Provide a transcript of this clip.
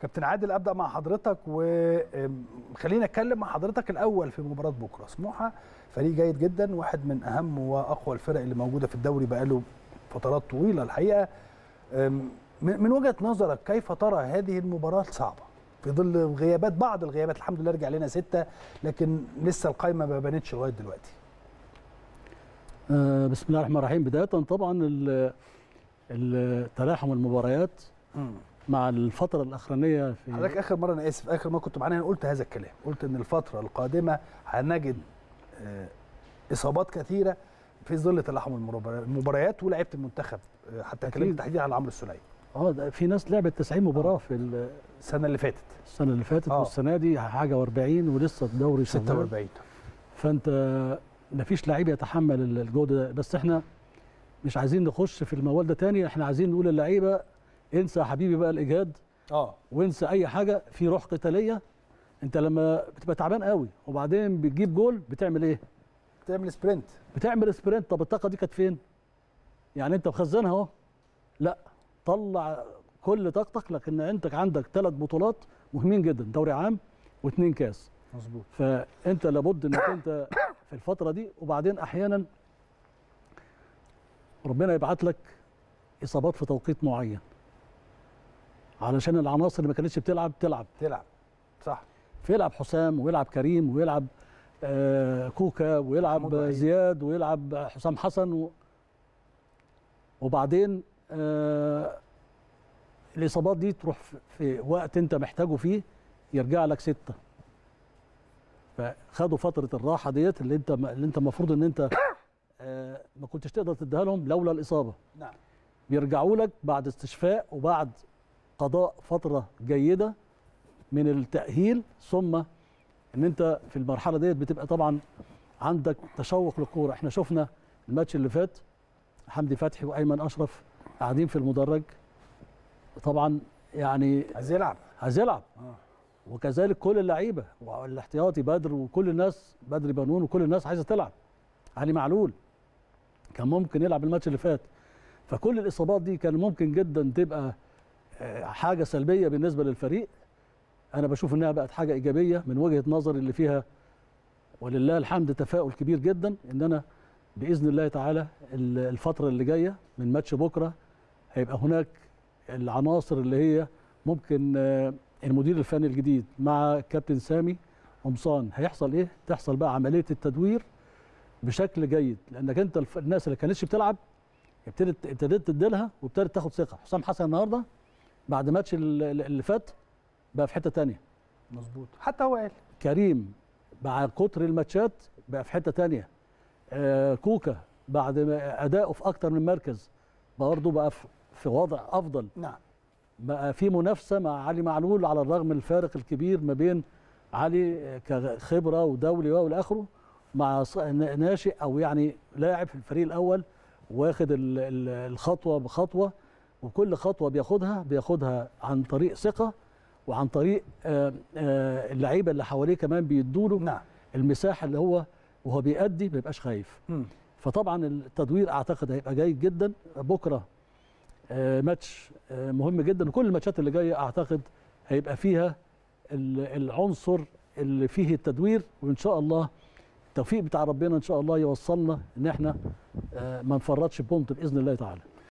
كابتن عادل ابدا مع حضرتك وخلينا اتكلم مع حضرتك الاول في مباراه بكره سموحه فريق جيد جدا واحد من اهم واقوى الفرق اللي موجوده في الدوري بقاله فترات طويله الحقيقه أم، من من وجهه نظرك كيف ترى هذه المباراه الصعبه في ظل غيابات بعض الغيابات الحمد لله رجع لنا سته لكن لسه القايمه ما بانتش لغايه دلوقتي آه، بسم الله الرحمن الرحيم بداية طبعا ال- ال- تلاحم المباريات مع الفترة الأخرانية في حضرتك اخر مره انا اسف اخر ما كنت معانا أنا قلت هذا الكلام قلت ان الفتره القادمه هنجد آه، اصابات كثيره في ظل تلاحم المبار- المباريات ولاعيبه المنتخب آه، حتى أكيد. اتكلمت تحديدا على عمرو السوليه اه ده في ناس لعبت 90 مباراة في ال- السنه اللي فاتت السنة اللي فاتت آه. والسنة دي حاجة و40 ولسه الدوري شغال 46 فأنت مفيش لعيب يتحمل ال- الجهد ده بس احنا مش عايزين نخش في الموال ده تاني احنا عايزين نقول للعيبة انسى يا حبيبي بقى الإجهاد اه وانسى اي حاجه في روح قتاليه انت لما بتبقى تعبان قوي وبعدين بتجيب جول بتعمل ايه تعمل سبرنت بتعمل سبرنت طب الطاقه دي كانت فين يعني انت مخزنها اهو لا طلع كل طاقتك لكن انت عندك ثلاث بطولات مهمين جدا دوري عام واثنين كاس مظبوط فانت لابد انك انت في الفتره دي وبعدين احيانا ربنا يبعت لك اصابات في توقيت معين علشان العناصر اللي ما كانتش بتلعب تلعب تلعب صح فيلعب حسام ويلعب كريم ويلعب آه كوكا محمود ويلعب وحيد. زياد ويلعب حسام حسن و... وبعدين آه الاصابات دي تروح في- في وقت انت محتاجه فيه يرجع لك سته فخدوا فتره الراحه ديت اللي انت اللي انت المفروض ان انت آه ما كنتش تقدر تديها لهم لولا الاصابه نعم بيرجعوا لك بعد استشفاء وبعد قضاء فتره جيده من التاهيل ثم ان انت في المرحله ديت بتبقى طبعا عندك تشوق للكوره احنا شفنا الماتش اللي فات حمدي فتحي وايمن اشرف قاعدين في المدرج طبعا يعني عايز يلعب عايز يلعب اه وكذلك كل اللعيبه والاحتياطي بدر وكل الناس بدر بنون وكل الناس عايزه تلعب علي معلول كان ممكن يلعب الماتش اللي فات فكل الاصابات دي كان ممكن جدا تبقى آه، حاجه سلبيه بالنسبه للفريق انا بشوف انها بقت حاجه ايجابيه من وجهه نظري اللي فيها ولله الحمد تفاؤل كبير جدا ان انا باذن الله تعالى ال- الفتره اللي جايه من ماتش بكره هيبقى هناك العناصر اللي هي ممكن آه، المدير الفني الجديد مع كابتن سامي قمصان هيحصل ايه؟ تحصل بقى عمليه التدوير بشكل جيد لانك انت الف- الناس اللي كانتش بتلعب ابتدت ابتديت تديلها وابتدت تاخد ثقه حسام حسن النهارده بعد ماتش ال- ال- اللي فات بقى في حته تانية مظبوط حتى هو قال كريم مع كتر الماتشات بقى في حته تانية آه كوكا بعد ما اداؤه في اكتر من مركز برضه بقى في- في وضع افضل نعم بقى في منافسه مع علي معلول على الرغم من الفارق الكبير ما بين علي كخبره ودولي والى اخره مع ص- ناشئ او يعني لاعب في الفريق الاول واخد ال- ال- الخطوه بخطوه وكل خطوه بياخدها بياخدها عن طريق ثقه وعن طريق آه، آه، اللعيبه اللي حواليه كمان بيدوا له نعم المساحه اللي هو وهو بيأدي ما يبقاش خايف مم. فطبعا التدوير اعتقد هيبقى جيد جدا بكره آه، ماتش آه، مهم جدا وكل الماتشات اللي جايه اعتقد هيبقى فيها ال- العنصر اللي فيه التدوير وان شاء الله التوفيق بتاع ربنا ان شاء الله يوصلنا ان احنا آه، ما نفرطش بونت باذن الله تعالى